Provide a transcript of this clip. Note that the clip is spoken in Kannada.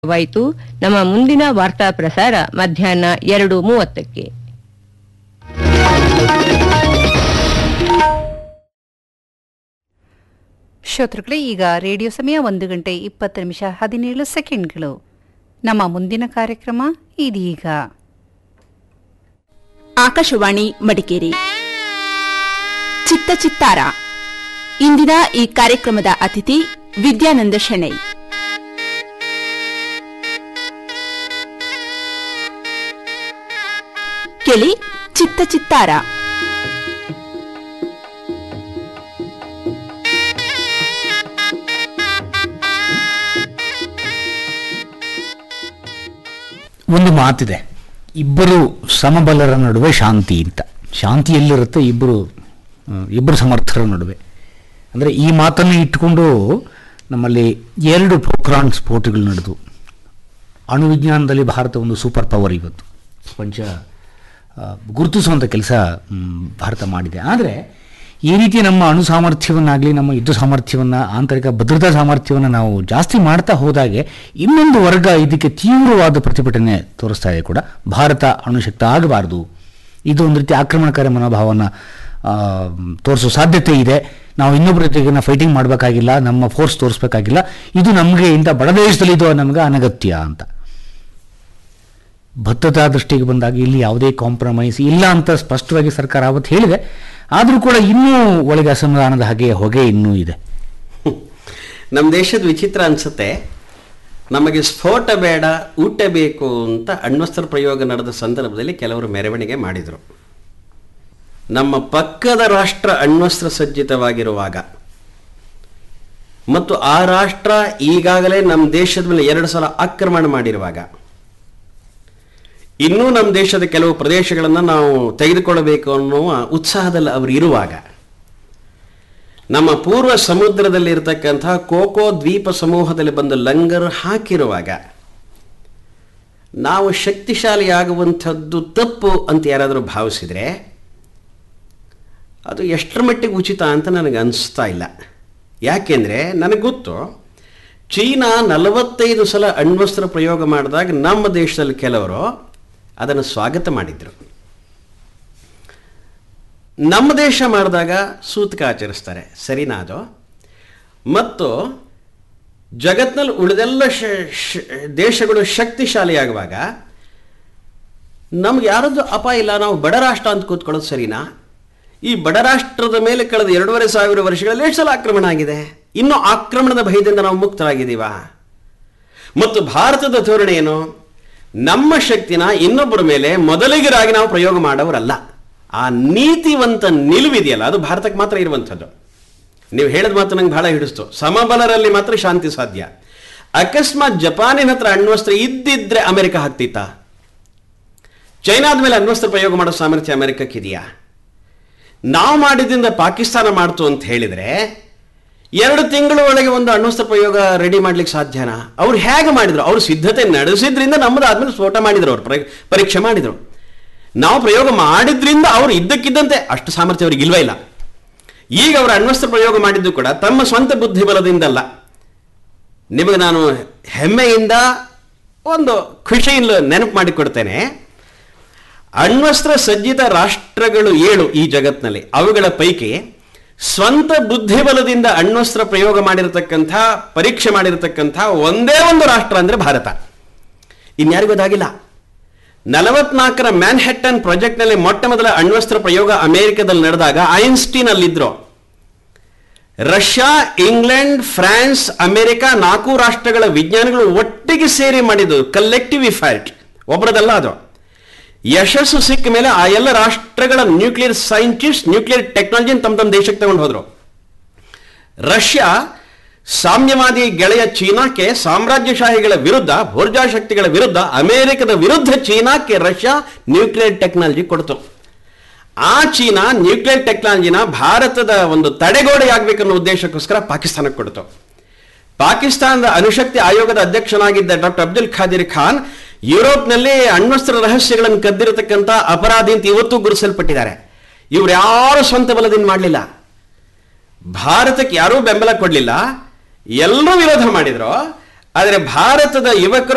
ವಾಯಿತು ನಮ್ಮ ಮುಂದಿನ ವಾರ್ತಾ ಪ್ರಸಾರ ಮಧ್ಯಾಹ್ನ ಎರಡು ಮೂವತ್ತಕ್ಕೆ ಶ್ರೋತೃಗಳೇ ಈಗ ರೇಡಿಯೋ ಸಮಯ ಒಂದು ಗಂಟೆ ಇಪ್ಪತ್ತು ನಿಮಿಷ ಹದಿನೇಳು ಸೆಕೆಂಡ್ಗಳು ನಮ್ಮ ಮುಂದಿನ ಕಾರ್ಯಕ್ರಮ ಇದೀಗ ಆಕಾಶವಾಣಿ ಮಡಿಕೇರಿ ಚಿತ್ತ ಚಿತ್ತಾರ ಇಂದಿನ ಈ ಕಾರ್ಯಕ್ರಮದ ಅತಿಥಿ ವಿದ್ಯಾನಂದ ಶೆಣೈ ಕೇಳಿ ಚಿತ್ತ ಚಿತ್ತಾರ ಒಂದು ಮಾತಿದೆ ಇಬ್ಬರು ಸಮಬಲರ ನಡುವೆ ಶಾಂತಿ ಅಂತ ಶಾಂತಿ ಎಲ್ಲಿರುತ್ತೆ ಇಬ್ಬರು ಆ, ಇಬ್ಬರು ಸಮರ್ಥರ ನಡುವೆ ಅಂದರೆ ಈ ಮಾತನ್ನು ಇಟ್ಟುಕೊಂಡು ನಮ್ಮಲ್ಲಿ ಎರಡು ಪೋಖ್ರಾನ್ ಸ್ಫೋಟಗಳು ನಡೆದು ಅಣು ವಿಜ್ಞಾನದಲ್ಲಿ ಭಾರತ ಒಂದು ಸೂಪರ್ ಪವರ್ ಇವತ್ತು ಪ್ರಪಂಚ ಆ, ಗುರುತಿಸುವಂಥ ಕೆಲಸ ಮ್, ಭಾರತ ಮಾಡಿದೆ ಆದರೆ ಈ ರೀತಿ ನಮ್ಮ ಅಣು ಸಾಮರ್ಥ್ಯವನ್ನಾಗಲಿ ನಮ್ಮ ಯುದ್ಧ ಸಾಮರ್ಥ್ಯವನ್ನು ಆಂತರಿಕ ಭದ್ರತಾ ಸಾಮರ್ಥ್ಯವನ್ನು ನಾವು ಜಾಸ್ತಿ ಮಾಡ್ತಾ ಹೋದಾಗೆ ಇನ್ನೊಂದು ವರ್ಗ ಇದಕ್ಕೆ ತೀವ್ರವಾದ ಪ್ರತಿಭಟನೆ ತೋರಿಸ್ತಾ ಇದೆ ಕೂಡ ಭಾರತ ಅಣುಶಕ್ತ ಆಗಬಾರ್ದು ಇದು ಒಂದು ರೀತಿ ಆಕ್ರಮಣಕಾರಿ ಮನೋಭಾವವನ್ನು ತೋರಿಸೋ ಸಾಧ್ಯತೆ ಇದೆ ನಾವು ಇನ್ನೊಬ್ಬರ ಜೊತೆಗೆ ಫೈಟಿಂಗ್ ಮಾಡಬೇಕಾಗಿಲ್ಲ ನಮ್ಮ ಫೋರ್ಸ್ ತೋರಿಸ್ಬೇಕಾಗಿಲ್ಲ ಇದು ನಮಗೆ ಇಂಥ ಬಡ ದೇಶದಲ್ಲಿ ಇದು ನಮಗೆ ಅನಗತ್ಯ ಅಂತ ಭದ್ರತಾ ದೃಷ್ಟಿಗೆ ಬಂದಾಗ ಇಲ್ಲಿ ಯಾವುದೇ ಕಾಂಪ್ರಮೈಸ್ ಇಲ್ಲ ಅಂತ ಸ್ಪಷ್ಟವಾಗಿ ಸರ್ಕಾರ ಅವತ್ತು ಹೇಳಿದೆ ಆದರೂ ಕೂಡ ಇನ್ನೂ ಒಳಗೆ ಅಸಮಾಧಾನದ ಹಾಗೆ ಹೊಗೆ ಇನ್ನೂ ಇದೆ ನಮ್ಮ ದೇಶದ ವಿಚಿತ್ರ ಅನ್ಸುತ್ತೆ ನಮಗೆ ಸ್ಫೋಟ ಬೇಡ ಊಟ ಬೇಕು ಅಂತ ಅಣ್ವಸ್ತ್ರ ಪ್ರಯೋಗ ನಡೆದ ಸಂದರ್ಭದಲ್ಲಿ ಕೆಲವರು ಮೆರವಣಿಗೆ ಮಾಡಿದರು ನಮ್ಮ ಪಕ್ಕದ ರಾಷ್ಟ್ರ ಅಣ್ವಸ್ತ್ರ ಸಜ್ಜಿತವಾಗಿರುವಾಗ ಮತ್ತು ಆ ರಾಷ್ಟ್ರ ಈಗಾಗಲೇ ನಮ್ಮ ದೇಶದ ಮೇಲೆ ಎರಡು ಸಲ ಆಕ್ರಮಣ ಮಾಡಿರುವಾಗ ಇನ್ನೂ ನಮ್ಮ ದೇಶದ ಕೆಲವು ಪ್ರದೇಶಗಳನ್ನು ನಾವು ತೆಗೆದುಕೊಳ್ಳಬೇಕು ಅನ್ನುವ ಉತ್ಸಾಹದಲ್ಲಿ ಅವರು ಇರುವಾಗ ನಮ್ಮ ಪೂರ್ವ ಸಮುದ್ರದಲ್ಲಿ ಇರತಕ್ಕಂತಹ ಕೋಕೋ ದ್ವೀಪ ಸಮೂಹದಲ್ಲಿ ಬಂದು ಲಂಗರ್ ಹಾಕಿರುವಾಗ ನಾವು ಶಕ್ತಿಶಾಲಿಯಾಗುವಂಥದ್ದು ತಪ್ಪು ಅಂತ ಯಾರಾದರೂ ಭಾವಿಸಿದರೆ ಅದು ಎಷ್ಟರ ಮಟ್ಟಿಗೆ ಉಚಿತ ಅಂತ ನನಗೆ ಅನಿಸ್ತಾ ಇಲ್ಲ ಯಾಕೆಂದರೆ ನನಗೆ ಗೊತ್ತು ಚೀನಾ ನಲವತ್ತೈದು ಸಲ ಅಣ್ವಸ್ತ್ರ ಪ್ರಯೋಗ ಮಾಡಿದಾಗ ನಮ್ಮ ದೇಶದಲ್ಲಿ ಕೆಲವರು ಅದನ್ನು ಸ್ವಾಗತ ಮಾಡಿದರು ನಮ್ಮ ದೇಶ ಮಾಡಿದಾಗ ಸೂತಕ ಆಚರಿಸ್ತಾರೆ ಸರಿನಾ ಅದು ಮತ್ತು ಜಗತ್ನಲ್ಲಿ ಉಳಿದೆಲ್ಲ ಶ- ಶ- ದೇಶಗಳು ಶಕ್ತಿಶಾಲಿಯಾಗುವಾಗ ನಮ್ಗೆ ಯಾರದ್ದು ಅಪಾಯ ಇಲ್ಲ ನಾವು ಬಡ ರಾಷ್ಟ್ರ ಅಂತ ಕೂತ್ಕೊಳ್ಳೋದು ಸರಿನಾ ಈ ಬಡ ರಾಷ್ಟ್ರದ ಮೇಲೆ ಕಳೆದ ಎರಡೂವರೆ ಸಾವಿರ ವರ್ಷಗಳಲ್ಲಿ ಎಷ್ಟು ಸಲ ಆಕ್ರಮಣ ಆಗಿದೆ ಇನ್ನು ಆಕ್ರಮಣದ ಭಯದಿಂದ ನಾವು ಮುಕ್ತರಾಗಿದ್ದೀವಾ ಮತ್ತು ಭಾರತದ ಧೋರಣೆ ಏನು ನಮ್ಮ ಶಕ್ತಿನ ಇನ್ನೊಬ್ಬರ ಮೇಲೆ ಮೊದಲಿಗರಾಗಿ ನಾವು ಪ್ರಯೋಗ ಮಾಡೋರಲ್ಲ ಆ ನೀತಿವಂತ ನಿಲುವಿದೆಯಲ್ಲ ಅದು ಭಾರತಕ್ಕೆ ಮಾತ್ರ ಇರುವಂಥದ್ದು ನೀವು ಹೇಳಿದ ಮಾತು ನಂಗೆ ಬಹಳ ಹಿಡಿಸ್ತು ಸಮಬಲರಲ್ಲಿ ಮಾತ್ರ ಶಾಂತಿ ಸಾಧ್ಯ ಅಕಸ್ಮಾತ್ ಜಪಾನಿನ ಹತ್ರ ಅಣ್ವಸ್ತ್ರ ಇದ್ದಿದ್ರೆ ಅಮೆರಿಕ ಹತ್ತಿತ್ತಾ ಚೈನಾದ ಮೇಲೆ ಅಣ್ವಸ್ತ್ರ ಪ್ರಯೋಗ ಮಾಡೋ ಸಾಮರ್ಥ್ಯ ಅಮೆರಿಕಕ್ಕಿದೆಯಾ ನಾವು ಮಾಡಿದ್ರಿಂದ ಪಾಕಿಸ್ತಾನ ಮಾಡ್ತು ಅಂತ ಹೇಳಿದ್ರೆ ಎರಡು ತಿಂಗಳ ಒಳಗೆ ಒಂದು ಅಣ್ವಸ್ತ್ರ ಪ್ರಯೋಗ ರೆಡಿ ಮಾಡ್ಲಿಕ್ಕೆ ಸಾಧ್ಯನಾ ಅವ್ರು ಹೇಗೆ ಮಾಡಿದ್ರು ಅವ್ರು ಸಿದ್ಧತೆ ನಡೆಸಿದ್ರಿಂದ ನಮ್ಮದಾದ್ಮೇಲೆ ಸ್ಫೋಟ ಮಾಡಿದ್ರು ಅವ್ರು ಪರೀ- ಪರೀಕ್ಷೆ ಮಾಡಿದ್ರು ನಾವು ಪ್ರಯೋಗ ಮಾಡಿದ್ರಿಂದ ಅವ್ರು ಇದ್ದಕ್ಕಿದ್ದಂತೆ ಅಷ್ಟು ಸಾಮರ್ಥ್ಯ ಅವ್ರಿಗೆ ಇಲ್ವೇ ಇಲ್ಲ ಈಗ ಅವರು ಅಣ್ವಸ್ತ್ರ ಪ್ರಯೋಗ ಮಾಡಿದ್ದು ಕೂಡ ತಮ್ಮ ಸ್ವಂತ ಬುದ್ಧಿಬಲದಿಂದಲ್ಲ ನಿಮಗೆ ನಾನು ಹೆಮ್ಮೆಯಿಂದ ಒಂದು ಖುಷಿಯಿಂದ ನೆನಪು ಮಾಡಿಕೊಡ್ತೇನೆ ಅಣ್ವಸ್ತ್ರ ಸಜ್ಜಿತ ರಾಷ್ಟ್ರಗಳು ಏಳು ಈ ಜಗತ್ನಲ್ಲಿ ಅವುಗಳ ಪೈಕಿ ಸ್ವಂತ ಬುದ್ಧಿಬಲದಿಂದ ಅಣ್ವಸ್ತ್ರ ಪ್ರಯೋಗ ಮಾಡಿರತಕ್ಕಂಥ ಪರೀಕ್ಷೆ ಮಾಡಿರತಕ್ಕಂಥ ಒಂದೇ ಒಂದು ರಾಷ್ಟ್ರ ಅಂದ್ರೆ ಭಾರತ ಇನ್ಯಾರಿಗೂ ಅದಾಗಿಲ್ಲ ನಲವತ್ನಾಲ್ಕರ ಮ್ಯಾನ್ಹ್ಯಾಟನ್ ಪ್ರಾಜೆಕ್ಟ್ನಲ್ಲಿ ಮೊಟ್ಟ ಮೊದಲ ಅಣ್ವಸ್ತ್ರ ಪ್ರಯೋಗ ಅಮೆರಿಕದಲ್ಲಿ ನಡೆದಾಗ ಐನ್ಸ್ಟೀನ್ ಅಲ್ಲಿದ್ರು ರಷ್ಯಾ ಇಂಗ್ಲೆಂಡ್ ಫ್ರಾನ್ಸ್ ಅಮೆರಿಕ ನಾಲ್ಕು ರಾಷ್ಟ್ರಗಳ ವಿಜ್ಞಾನಿಗಳು ಒಟ್ಟಿಗೆ ಸೇರಿ ಮಾಡಿದ್ದು ಕಲೆಕ್ಟಿವ್ ಇಫರ್ಟ್ ಒಬ್ಬರದಲ್ಲ ಅದು ಯಶಸ್ಸು ಸಿಕ್ಕ ಮೇಲೆ ಆ ಎಲ್ಲ ರಾಷ್ಟ್ರಗಳ ನ್ಯೂಕ್ಲಿಯರ್ ಸೈಂಟಿಸ್ಟ್ ನ್ಯೂಕ್ಲಿಯರ್ ಟೆಕ್ನಾಲಜಿ ತಮ್ಮ ತಮ್ಮ ದೇಶಕ್ಕೆ ತಗೊಂಡು ಹೋದ್ರು ರಷ್ಯಾ ಸಾಮ್ಯವಾದಿ ಗೆಳೆಯ ಚೀನಾಕ್ಕೆ ಸಾಮ್ರಾಜ್ಯಶಾಹಿಗಳ ವಿರುದ್ಧ ಊರ್ಜಾ ಶಕ್ತಿಗಳ ವಿರುದ್ಧ ಅಮೆರಿಕದ ವಿರುದ್ಧ ಚೀನಾಕ್ಕೆ ರಷ್ಯಾ ನ್ಯೂಕ್ಲಿಯರ್ ಟೆಕ್ನಾಲಜಿ ಕೊಡ್ತು ಆ ಚೀನಾ ನ್ಯೂಕ್ಲಿಯರ್ ಟೆಕ್ನಾಲಜಿನ ಭಾರತದ ಒಂದು ತಡೆಗೋಡೆಯಾಗಬೇಕನ್ನೋ ಉದ್ದೇಶಕ್ಕೋಸ್ಕರ ಪಾಕಿಸ್ತಾನಕ್ಕೆ ಕೊಡ್ತು ಪಾಕಿಸ್ತಾನದ ಅಣುಶಕ್ತಿ ಆಯೋಗದ ಅಧ್ಯಕ್ಷನಾಗಿದ್ದ ಡಾಕ್ಟರ್ ಅಬ್ದುಲ್ ಖಾದಿರ್ ಖಾನ್ ಯುರೋಪ್ನಲ್ಲಿ ಅಣ್ವಸ್ತ್ರ ರಹಸ್ಯಗಳನ್ನು ಕದ್ದಿರತಕ್ಕಂಥ ಅಪರಾಧಿ ಅಂತ ಇವತ್ತು ಗುರುತಿಸಲ್ಪಟ್ಟಿದ್ದಾರೆ ಇವ್ರು ಯಾರು ಸ್ವಂತ ಬಲದಿಂದ ಮಾಡಲಿಲ್ಲ ಭಾರತಕ್ಕೆ ಯಾರೂ ಬೆಂಬಲ ಕೊಡಲಿಲ್ಲ ಎಲ್ಲರೂ ವಿರೋಧ ಮಾಡಿದ್ರು ಆದರೆ ಭಾರತದ ಯುವಕರು